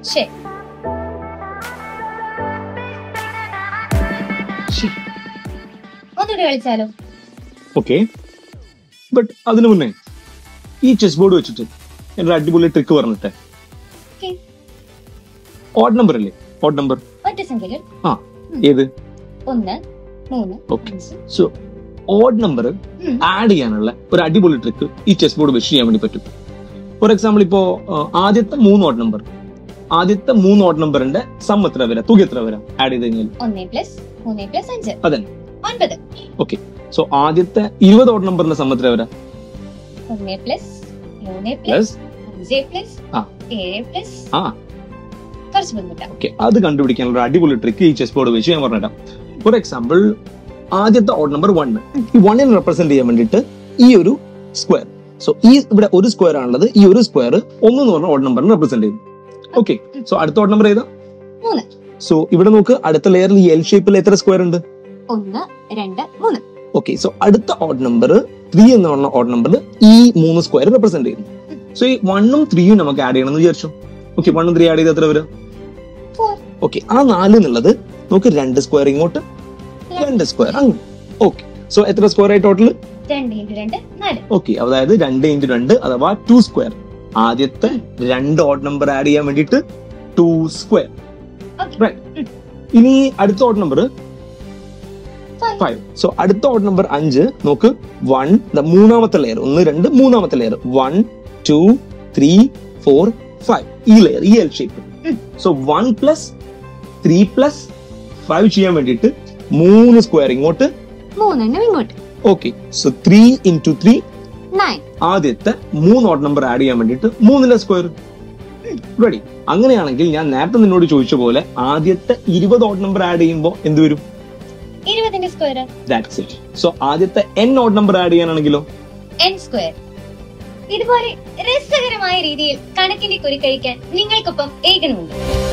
ശരി ഒന്നുകൂടി കളിച്ചാലോ okay but അതിനു മുന്നേ ഈ ചെസ് ബോർഡ് വെച്ചിട്ട് എന്നൊരു അടിപൊളി ട്രിക്ക് പറഞ്ഞിട്ടെ Okay. ഓഡ് നമ്പർ അല്ലേ ഓഡ് നമ്പർ ഒറ്റ സംഖ്യകൾ ആ ഏത് ഒന്ന് മൂന്ന് Okay. അഞ്ച് സോ ഓഡ് നമ്പർ ഉം. ആഡ് ചെയ്യാനുള്ള ഒരു അടിപൊളി ട്രിക്ക് ഈ ചെസ് ബോർഡ് വെച്ച് ചെയ്യാൻ വേണ്ടി പറ്റും ഫോർ എക്സാമ്പിൾ ഇപ്പോ ആ, ആദ്യത്തെ മൂന്ന് ഓഡ് നമ്പർ ആദ്യത്തെ മൂന്ന് ഓഡ് നമ്പറിന്റെ സം എത്ര വരാം തുക എത്ര വരാം ആഡ് ചെയ്ത് കഴിഞ്ഞാൽ ഒന്ന് പ്ലസ് മൂന്ന് പ്ലസ് അഞ്ച് അതെ ഒൻപത് ഓക്കെ സോ ആദ്യത്തെ ഇരുപത് ഓഡ് നമ്പറിന്റെ സം എത്ര വരാം ഒന്ന് പ്ലസ് മൂന്ന് പ്ലസ് പ്ലസ് അഞ്ച് പ്ലസ് ആ. ഏഴ് പ്ലസ് ആ കുറച്ച് ബുദ്ധിമുട്ടാണ് ഓക്കെ അത് കണ്ടുപിടിക്കാനുള്ള ഒരു അടിപൊളി ട്രിക്ക് ഈ ചെസ് ബോർഡ് വെച്ച് ഞാൻ പറഞ്ഞുതരാം ഫോർ എക്സാമ്പിൾ ആദ്യത്തെ ഓഡ് നമ്പർ വൺ ഈ വണ്ണിനെ റെപ്രസെന്റ് ചെയ്യാൻ വേണ്ടിയിട്ട് ഈ ഒരു സ്ക്വയർ സോ ഈ ഇവിടെ ഒരു സ്ക്വയർ ആണുള്ളത് ഈ ഒരു സ്ക്വയർ ഒന്ന് എന്ന് പറഞ്ഞ ഓഡ് നമ്പറിനെ റെപ്രസെന്റ് ചെയ്യുന്നു ഓക്കെ സോ അടുത്ത ഓഡ് നമ്പർ ഏതാ മൂന്ന്. സോ ഇവിടെ നോക്ക് അടുത്ത ലെയറിൽ എൽ ഷേപ്പിൽ എത്ര സ്ക്വയർ ഉണ്ട് ഒന്ന് രണ്ട് മൂന്ന് ഓക്കെ സോ അടുത്ത ഓഡ് നമ്പർ ത്രീ എന്ന് പറഞ്ഞ ഓഡ് നമ്പറിൽ ഈ മൂന്ന് സ്ക്വയർ റെപ്രസെന്റ് ചെയ്യുന്നു സോ ഈ വണ്ണും ത്രീയും നമുക്ക് ആഡ് ചെയ്യണം എന്ന് വിചാരിച്ചു ഓക്കെ വണ്ണും ത്രീ ആഡ് ചെയ്ത് എത്ര വരും Four. ഓക്കെ ആ നാല് എന്നുള്ളത് നമുക്ക് രണ്ട് സ്ക്വയർ ഇങ്ങോട്ട് രണ്ട് സ്ക്വയർ അങ്ങനെ ഓക്കെ സോ എത്ര സ്ക്വയർ ആയി ടോട്ടൽ രണ്ട് ഇൻറ്റു രണ്ട് നാല് ഓക്കെ അതായത് രണ്ട് ഇൻറ്റു രണ്ട് അഥവാ ടു സ്ക്വയർ ആദ്യത്തെ രണ്ട് ഓഡ് നമ്പർ ആഡ് ചെയ്യാൻ വേണ്ടിയിട്ട് ടു സ്ക്വയർ Okay. ഇനി അടുത്ത odd number Five. Five so അടുത്ത ഓഡ് നമ്പർ അഞ്ച് നോക്ക് വൺ മൂന്നാമത്തെ ലെയർ ഒന്ന് രണ്ട് മൂന്നാമത്തെ layer one two three four five ഈ ലെയർ ഈ എൽ ഷേപ്പ് ഉം. So one plus three plus five ചെയ്യാൻ വേണ്ടിയിട്ട് മൂന്ന് സ്ക്വയർ ഇങ്ങോട്ട് മൂന്നെണ്ണം ഇങ്ങോട്ട് okay so three into three nine ആദ്യത്തെ മൂന്ന് ഓഡ് നമ്പർ ആഡ് ചെയ്യാൻ വേണ്ടിയിട്ട് മൂന്നിലെ സ്ക്വയർ റെഡി അങ്ങനെയാണെങ്കിൽ ഞാൻ നേരത്തെ നിന്നോട് ചോദിച്ച പോലെ ആദ്യത്തെ ഇരുപത് ഓഡ് നമ്പർ ആഡ് ചെയ്യുമ്പോൾ എന്ത് വരും ഇരുപതിന്റെ സ്ക്വയർ ദാറ്റ്സ് ഇറ്റ് സോ ആദ്യത്തെ എൻ ഓഡ് നമ്പർ ആഡ് ചെയ്യാനാണെങ്കിലോ എൻ സ്ക്വയർ ഇതുപോലെ രസകരമായ രീതിയിൽ കണക്കിന്റെ കുരുക്കഴിക്കാൻ നിങ്ങൾക്കൊപ്പം ഏകനുണ്ട്